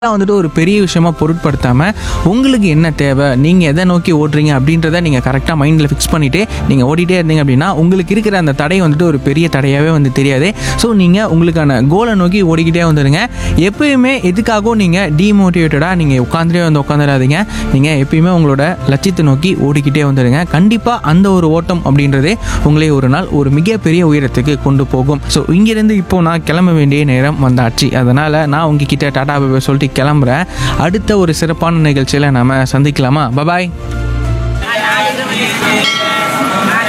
இதெல்லாம் வந்துட்டு ஒரு பெரிய விஷயமா பொருட்படுத்தாமல் உங்களுக்கு என்ன தேவை நீங்கள் எதை நோக்கி ஓடுறீங்க அப்படின்றத நீங்கள் கரெக்டாக மைண்டில் ஃபிக்ஸ் பண்ணிவிட்டு நீங்கள் ஓடிட்டே இருந்தீங்க அப்படின்னா உங்களுக்கு இருக்கிற அந்த தடை வந்துட்டு ஒரு பெரிய தடையாகவே வந்து தெரியாது ஸோ நீங்கள் உங்களுக்கான கோலை நோக்கி ஓடிக்கிட்டே வந்துடுங்க எப்பயுமே எதுக்காகவும் நீங்கள் டீமோட்டிவேட்டடாக நீங்கள் உட்காந்துட்டே வந்து உட்காந்துடாதீங்க நீங்கள் எப்பயுமே உங்களோட லட்சியத்தை நோக்கி ஓடிக்கிட்டே வந்துடுங்க கண்டிப்பாக அந்த ஒரு ஓட்டம் அப்படின்றதே உங்களை ஒரு நாள் ஒரு மிகப்பெரிய உயரத்துக்கு கொண்டு போகும் ஸோ இங்கிருந்து இப்போ நான் கிளம்ப வேண்டிய நேரம் வந்தாச்சு அதனால் நான் உங்ககிட்ட டாடா பாய் சொல்லிட்டு கிளம்புறேன் அடுத்த ஒரு சிறப்பான நிகழ்ச்சியில் நாம சந்திக்கலாமா பபாய்